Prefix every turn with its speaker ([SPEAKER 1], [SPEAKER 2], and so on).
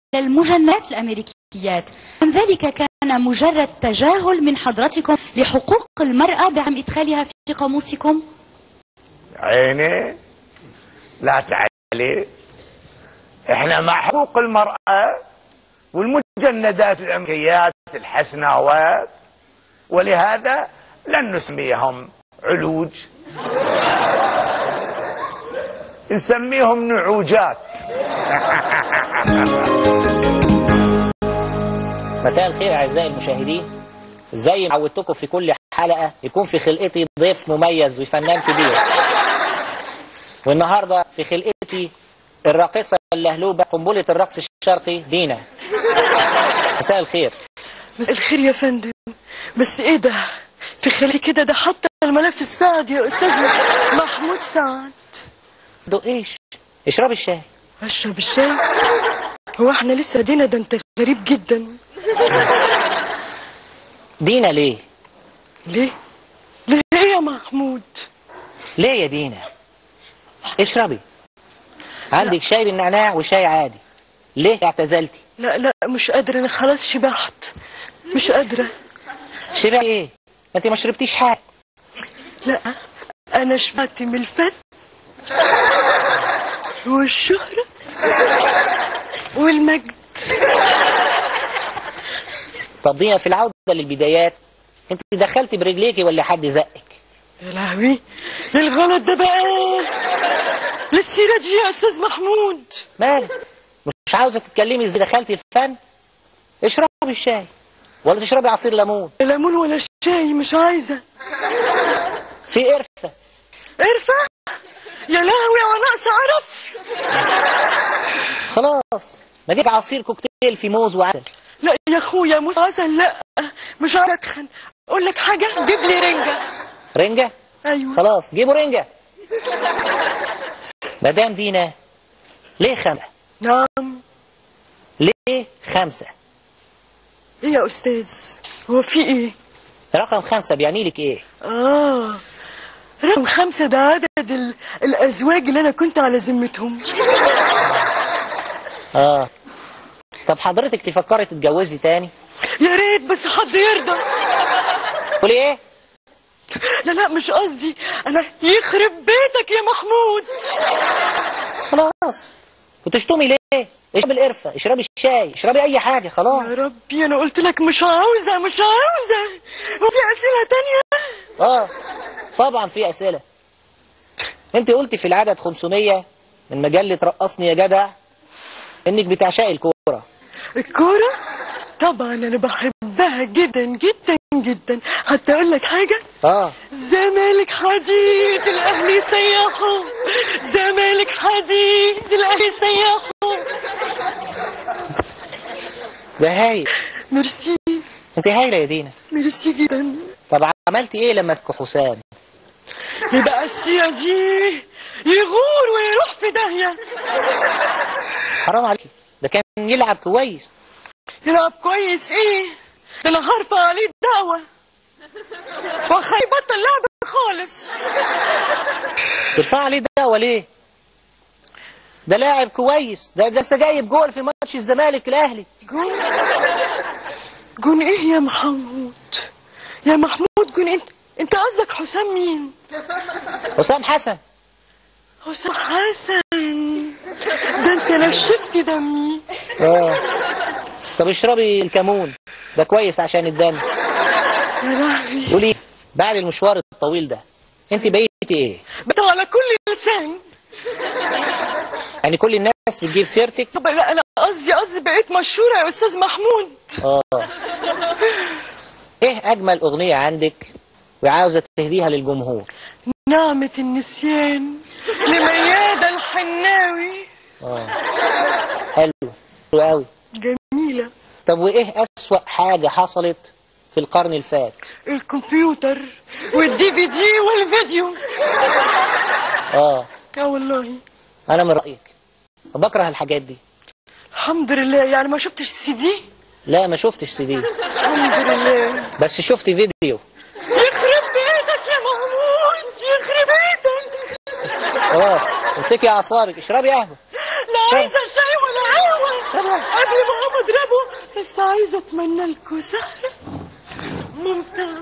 [SPEAKER 1] المجندات الأمريكيات أم ذلك كان مجرد تجاهل من حضرتكم لحقوق المرأة بعم إدخالها في قاموسكم؟
[SPEAKER 2] عيني لا تعالي احنا مع حقوق المرأة والمجندات الأمريكيات الحسناوات ولهذا لن نسميهم علوج نسميهم نعوجات
[SPEAKER 3] مساء الخير أعزائي المشاهدين زي ما عودتكم في كل حلقة يكون في خلقتي ضيف مميز وفنان كبير والنهاردة في خلقتي الراقصة اللهلوبة قنبلة الرقص الشرقي دينا مساء الخير
[SPEAKER 4] مساء الخير يا فندم بس ايه ده في خلقي كده ده حتى الملف السعد يا استاذ محمود سعد
[SPEAKER 3] دقيش اشرب الشاي
[SPEAKER 4] اشرب الشاي هو احنا لسه دينا ده انت غريب جدا
[SPEAKER 3] دينا ليه
[SPEAKER 4] ليه ليه ايه يا محمود
[SPEAKER 3] ليه يا دينا اشربي عندك شاي بالنعناع وشاي عادي ليه اعتزلتي
[SPEAKER 4] لا لا مش قادرة انا خلاص شبعت مش قادرة
[SPEAKER 3] شبع ايه انت ما شربتيش حاجه
[SPEAKER 4] لا انا شبعت من الفن والشهرة والمجد
[SPEAKER 3] طب دينا في العودة للبدايات انت دخلتي برجليكي ولا حد زقك
[SPEAKER 4] يا لهوي ايه الغلط ده بقى للسيرة دي يا استاذ محمود
[SPEAKER 3] مالك مش عاوزة تتكلمي ازاي دخلتي الفن اشربي الشاي ولا تشربي عصير ليمون
[SPEAKER 4] ليمون ولا شاي مش عايزة
[SPEAKER 3] في قرفة
[SPEAKER 4] قرفة يا لهوي يا ناقص عرف
[SPEAKER 3] خلاص ما جيب عصير كوكتيل في موز وعسل
[SPEAKER 4] لا يا اخويا مش عسل لا مش عايز اتخن اقول لك حاجة جيب لي رنجة
[SPEAKER 3] رنجة
[SPEAKER 4] ايوه
[SPEAKER 3] خلاص جيبوا رنجة مدام دينا ليه خمسة
[SPEAKER 4] نعم
[SPEAKER 3] ليه خمسة
[SPEAKER 4] ايه يا استاذ هو في ايه
[SPEAKER 3] رقم خمسة بيعني لك ايه
[SPEAKER 4] اه رقم خمسة ده عدد ال... الازواج اللي انا كنت على ذمتهم
[SPEAKER 3] اه طب حضرتك تفكري تتجوزي تاني
[SPEAKER 4] يا ريت بس حد يرضى
[SPEAKER 3] قولي ايه
[SPEAKER 4] لا لا مش قصدي انا يخرب بيتك يا محمود
[SPEAKER 3] خلاص وتشتمي ليه اشربي القرفة اشربي الشاي اشربي اي حاجة خلاص
[SPEAKER 4] يا ربي انا قلت لك مش عاوزة مش عاوزة وفي اسئلة تانية
[SPEAKER 3] اه طبعا في اسئلة انت قلتي في العدد 500 من مجلة رقصني يا جدع انك بتعشقي الكورة
[SPEAKER 4] الكورة طبعا انا بحبها جدا جدا جدا حتى اقول لك حاجة
[SPEAKER 3] اه
[SPEAKER 4] زمالك حديد الاهلي سياحوا زمالك حديد الاهلي سياحوا
[SPEAKER 3] ده هايل
[SPEAKER 4] ميرسي
[SPEAKER 3] انت هايلة يا دينا
[SPEAKER 4] ميرسي جدا
[SPEAKER 3] طب عملتي ايه لما مسكوا حسام
[SPEAKER 4] يبقى السيرة دي يغور ويروح في داهية
[SPEAKER 3] حرام عليكي ده كان يلعب كويس
[SPEAKER 4] يلعب كويس ايه ده انا هرفع عليه دعوة واخليه يبطل لعب خالص
[SPEAKER 3] ترفع عليه دعوة ليه ده لاعب كويس ده ده لسه جايب جول في ماتش الزمالك الاهلي
[SPEAKER 4] جون جون ايه يا محمود يا محمود جون انت انت قصدك حسام مين
[SPEAKER 3] حسام حسن
[SPEAKER 4] حسام حسن ده انت نشفت دمي
[SPEAKER 3] اه طب اشربي الكمون ده كويس عشان الدم
[SPEAKER 4] يا لهوي
[SPEAKER 3] قولي بعد المشوار الطويل ده انت بقيتي ايه
[SPEAKER 4] بقيت على كل لسان
[SPEAKER 3] يعني كل الناس بتجيب سيرتك
[SPEAKER 4] طب لا انا قصدي قصدي بقيت مشهورة يا استاذ محمود
[SPEAKER 3] اه ايه اجمل اغنية عندك وعاوزة تهديها للجمهور
[SPEAKER 4] نعمة النسيان لميادة الحناوي
[SPEAKER 3] حلو حلو قوي
[SPEAKER 4] جميلة
[SPEAKER 3] طب وايه اسوأ حاجة حصلت في القرن الفات
[SPEAKER 4] الكمبيوتر والدي في دي والفيديو
[SPEAKER 3] اه
[SPEAKER 4] اه والله
[SPEAKER 3] انا من رأيك بكره الحاجات دي
[SPEAKER 4] الحمد لله يعني ما شفتش السي دي
[SPEAKER 3] لا ما شفتش سي دي
[SPEAKER 4] الحمد لله
[SPEAKER 3] بس شفت فيديو
[SPEAKER 4] يخرب بيتك يا محمود يخرب بيتك
[SPEAKER 3] خلاص امسكي اعصابك اشربي قهوة
[SPEAKER 4] لا عايزة شاي ولا قهوة قبل ما اقوم اضربه بس عايزه اتمنى لكم سهره ممتعه